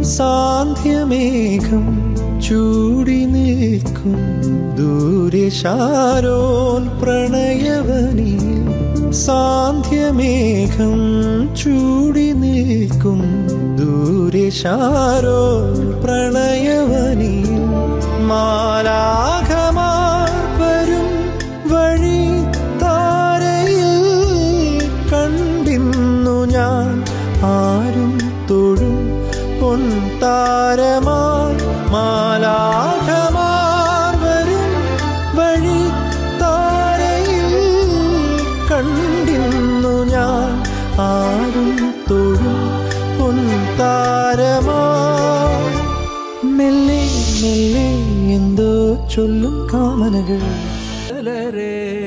സാന്ധ്യമേഘം ചൂടി നിൽക്കും ദൂരെ ശാരോൻ പ്രണയവനിൽ സാന്ധ്യമേഘം ചൂടി നിൽക്കും ദൂരെ ശാരോൻ പ്രണയവനിൽ മാലാഘമാർ വരും വഴി താരയിൽ കണ്ടിന്നു ഞാൻ ആരും തൊഴും പൊൻതാരമായി മാലാഘമാർ വരും വഴി താരയിൽ കണ്ടിന്നു ഞാൻ ആരും തൊഴും പൊൻതാരമായി മെല്ലെ മെല്ലെ എന്തോ ചൊല്ലും കാമനകൾ മലരേ